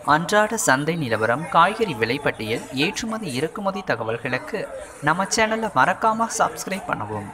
அன்றாட சந்தை நிலவரம் காய்கறி விலைப்பட்டியல் ஏற்றுமதி இறக்குமதி தகவல்களுக்கு நம்ம சேனலை மறக்காமல் சப்ஸ்கிரைப் பண்ணவும்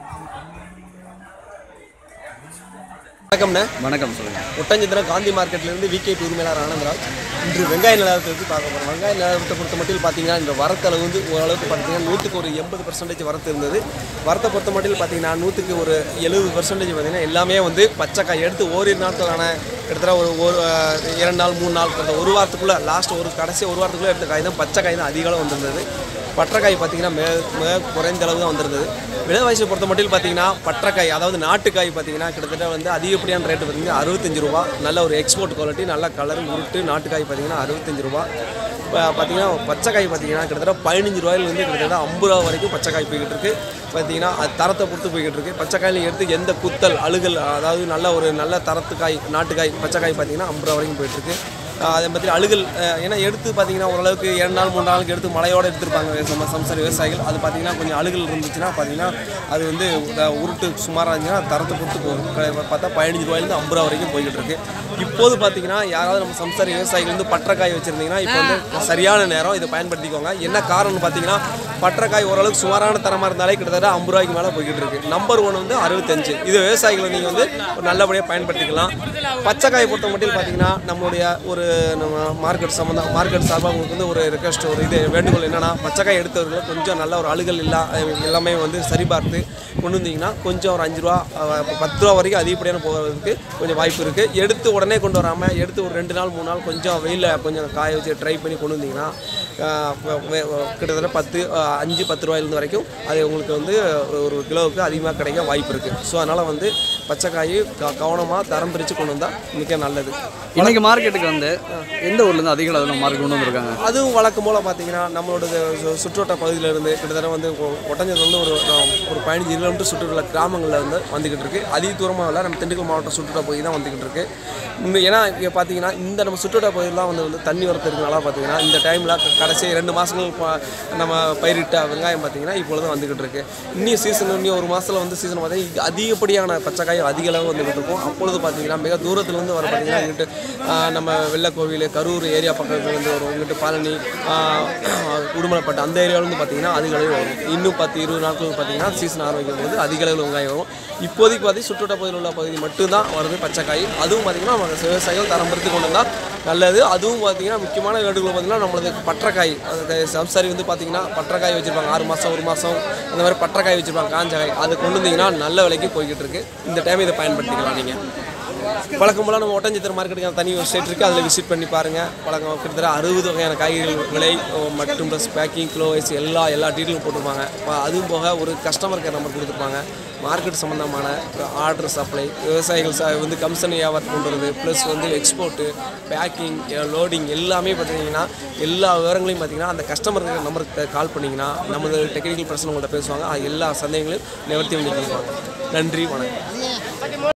வணக்கம்ண்ணே வணக்கம் சொல்லுங்க ஒட்டஞ்சத்திரம் காந்தி மார்க்கெட்லேருந்து விகே உரிமையாளர் ஆனந்தராஜ் இன்று வெங்காய நிலவரத்தை பற்றி பார்க்க போகிறோம் வெங்காய நிலவரத்தை பொறுத்த மட்டும் பார்த்தீங்கன்னா இந்த வரத்தளவு வந்து ஓரளவுக்கு பார்த்தீங்கன்னா நூற்றுக்கு ஒரு எண்பது பர்சன்டேஜ் வரத்து இருந்தது வரத்தை பொறுத்த மட்டும் பார்த்தீங்கன்னா நூற்றுக்கு ஒரு எழுபது பர்சன்டேஜ் பார்த்தீங்கன்னா எல்லாமே வந்து பச்சைக்காய் எடுத்து ஓரிரு நாட்களான கிட்டத்தட்ட ஒரு ஒரு அஹ், இரண்டு நாள் மூணு நாள் கிட்ட ஒரு வாரத்துக்குள்ளே லாஸ்ட் ஒரு கடைசி ஒரு வாரத்துக்குள்ளே எடுத்த காய் தான் பச்சை காய் தான் அதிக அளவு வந்திருந்தது பற்றக்காய் பார்த்தீங்கன்னா மிக மிக குறைந்த அளவு தான் வந்திருந்தது விலைவாசியை பொறுத்த மட்டும் பார்த்தீங்கன்னா பற்றக்காய் அதாவது நாட்டுக்காய் பார்த்தீங்கன்னா கிட்டத்தட்ட வந்து அதிகப்படியான ரேட்டு பார்த்தீங்கன்னா அறுபத்தஞ்சு ரூபா நல்ல ஒரு எக்ஸ்போர்ட் குவாலிட்டி நல்ல கலர் உருட்டு நாட்டுக்காய் பார்த்தீங்கன்னா அறுபத்தஞ்சு ரூபா இப்போ பார்த்தீங்கன்னா பச்சைக்காய் பார்த்தீங்கன்னா கிட்டத்தட்ட பதினஞ்சு ரூபாயிலிருந்து கிட்டத்தட்ட ஐம்பது ரூபா வரைக்கும் பச்சைக்காய் போய்கிட்டு இருக்கு பார்த்தீங்கன்னா அது தரத்தை பொறுத்து போய்கிட்டு இருக்கு பச்சைக்காயில் எடுத்து எந்த குத்தல் அழுகல் அதாவது நல்ல ஒரு நல்ல தரத்துக்காய் நாட்டுக்காய் பச்சைக்காய் பார்த்தீங்கன்னா ஐம்பது ரூபா வரைக்கும் போயிட்டு இருக்கு ஆஹ் அதே மாதிரி அழுகல் ஆஹ் ஏன்னா எடுத்து பார்த்தீங்கன்னா ஓரளவுக்கு இரண்டு நாள் மூணு நாளுக்கு எடுத்து மழையோடு எடுத்திருப்பாங்க நம்ம சம்சாரி விவசாயிகள் அது பார்த்தீங்கன்னா கொஞ்சம் அழுகல் இருந்துச்சுன்னா பார்த்தீங்கன்னா அது வந்து உ- உருட்டு சுமாராக இருந்துச்சுன்னா தரத்தை பொறுத்து போகும் க- பார்த்தா பதினஞ்சு ரூபாயிலேருந்து ஐம்பது ரூபா வரைக்கும் போய்கிட்டு இருக்கு இப்போது பார்த்தீங்கன்னா யாராவது நம்ம சம்சாரி விவசாயிகள் வந்து பற்றக்காய் வச்சுருந்தீங்கன்னா இப்போ வந்து சரியான நேரம் இதை பயன்படுத்திக்கோங்க என்ன காரணம்னு பார்த்தீங்கன்னா பற்றக்காய் ஓரளவுக்கு சுமாரான தரமாக இருந்தாலே கிட்டத்தட்ட ஐம்பது ரூபாய்க்கு மேலே போய்கிட்டு இருக்கு நம்பர் ஒன் வந்து அறுபத்தஞ்சு இது விவசாயிகளை நீங்கள் வந்து ஒரு நல்லபடியாக பயன்படுத்திக்கலாம் பச்சைக்காயை பொறுத்த மட்டும் பார்த்தீங்கன்னா நம்மளுடைய ஒரு நம்ம மார்க்கெட் சம்மந்தம் மார்க்கெட் சார்பாக உங்களுக்கு வந்து ஒரு ரெக்வஸ்ட் ஒரு இது வேண்டுகோள் என்னன்னா பச்சைக்காய் எடுத்தவர்களை கொஞ்சம் நல்ல ஒரு அழுகல் இல்லா எல்லாமே வந்து சரிபார்த்து கொண்டு வந்தீங்கன்னா கொஞ்சம் ஒரு அஞ்சு ரூபா அஹ், பத்து ரூபா வரைக்கும் அதிகப்படியான போகிறதுக்கு கொஞ்சம் வாய்ப்பு இருக்குது எடுத்து உடனே கொண்டு வராமல் எடுத்து ஒரு ரெண்டு நாள் மூணு நாள் கொஞ்சம் வெயிலில் கொஞ்சம் காய வச்சு ட்ரை பண்ணி கொண்டு வந்தீங்கன்னா அஹ், வெ- வெ- கிட்டத்தட்ட பத்து அஹ், அஞ்சு பத்து ரூபாயிலிருந்து வரைக்கும் அது உங்களுக்கு வந்து ஒரு கிலோவுக்கு அதிகமாக கிடைக்க வாய்ப்பு இருக்குது ஸோ அதனால் வந்து பச்சைக்காய் க கவனமாக தரம் பிரித்து கொண்டு வந்தால் மிக நல்லது இன்னைக்கு மார்க்கெட்டுக்கு வந்து எந்த ஊர்ல இருந்து அதிக அளவில் மார்க்கெட் கொண்டு வந்திருக்காங்க அதுவும் வழக்கம் போல் பார்த்தீங்கன்னா நம்மளோட சு- சுற்றுவட்ட பகுதியில இருந்து கிட்டத்தட்ட வந்து ஒட்டஞ்சது வந்து ஒரு அஹ், ஒரு பதினஞ்சு கிலோமீட்டர் சுற்றுலா கிராமங்களில் இருந்து வந்துக்கிட்டு இருக்கு அதிக தூரமாக இல்லை நம்ம திண்டுக்கல் மாவட்டம் சுற்றுலா பகுதி தான் வந்துக்கிட்டு இருக்கு இன்னும் ஏன்னா இங்கே பார்த்தீங்கன்னா இந்த நம்ம சுற்றுலா பகுதியெலாம் வந்து வந்து தண்ணி வரத்து இருக்கனால பார்த்தீங்கன்னா இந்த டைமில் கடைசி ரெண்டு மாதங்கள் ப- நம்ம பயிரிட்ட வெங்காயம் பார்த்தீங்கன்னா இப்பொழுது வந்துக்கிட்டு இருக்கு இன்னும் சீசன் இன்னும் ஒரு மாதத்தில் வந்து சீசன் பார்த்தீங்கன்னா அதிகப்படியான பச்சைக்காய் அதிக அளவு வந்துக்கிட்டு இருக்கும் அப்பொழுது பார்த்தீங்கன்னா மிக தூரத்துலேருந்து வர பார்த்தீங்கன்னா இங்கிட்டு ஆஹ், நம்ம வெள்ளக்கோவில் கரூர் ஏரியா பக்கத்துலேருந்து வரும் இங்கிட்டு பழனி ஆஹ், உடுமலைப்பட்டு அந்த ஏரியாவிலேருந்து பார்த்தீங்கன்னா அதிக அளவு வரும் இன்னும் பத்து இருபது நாட்கள் பார்த்தீங்கன்னா சீசன் ஆரம்பிக்கும் போது அதிக அளவில் வெங்காயம் வரும் இப்போதைக்கு பார்த்து சுற்றுவட்ட பகுதியில் உள்ள பகுதி மட்டும்தான் வருது பச்சைக்காய் அதுவும் பார்த்தீங்கன்னா நம்ம விவசாயிகள் தரம் பிரித்து கொண்டு வந்தால் நல்லது அதுவும் பார்த்தீங்கன்னா முக்கியமான வேண்டுகோள் பார்த்தீங்கன்னா நம்மளது பற்றக்காய் அது சம்சாரி வந்து பார்த்தீங்கன்னா பற்றக்காய் வச்சுருப்பாங்க ஆறு மாதம் ஒரு மாதம் அந்த மாதிரி பற்றக்காய் வச்சுருப்பாங்க காஞ்ச காய் அதை கொண்டு வந்தீங்கன்னா நல்ல விலைக்கு போய்கிட்டு இருக்கு இந்த டைம் இதை பயன்படுத்திக்கலாம் நீங்கள் வழக்கம் போல் நம்ம ஒட்டஞ்சத்திர மார்க்கெட்டுக்கு தனி வெப்சைட் இருக்குது அதில் விசிட் பண்ணி பாருங்கள் வழக்கம் கிட்டத்தட்ட அறுபது வகையான காய்கறிகள் விலை அஹ், மற்றும் ப்ளஸ் பேக்கிங் கிலோ வைஸ் எல்லா எல்லா டீட்டெயிலும் போட்டிருப்பாங்க அப்ப அதுவும் போக ஒரு கஸ்டமர் கேர் நம்பர் கொடுத்துருப்பாங்க மார்க்கெட் சம்மந்தமான ஆர்டர் சப்ளை விவசாயிகள் ச வந்து கமிஷன் வியாபாரம் கொண்டு வரது ப்ளஸ் வந்து எக்ஸ்போர்ட்டு பேக்கிங் லோடிங் எல்லாமே பார்த்தீங்கன்னா எல்லா விவரங்களையும் பார்த்தீங்கன்னா அந்த கஸ்டமர் நம்பருக்கு கால் பண்ணிங்கன்னா நமது டெக்னிக்கல் பர்சன் உங்கள்கிட்ட பேசுவாங்க அது எல்லா சந்தேகங்களையும் நிவர்த்தி பண்ணி கொடுப்பாங்க நன்றி வணக்கம்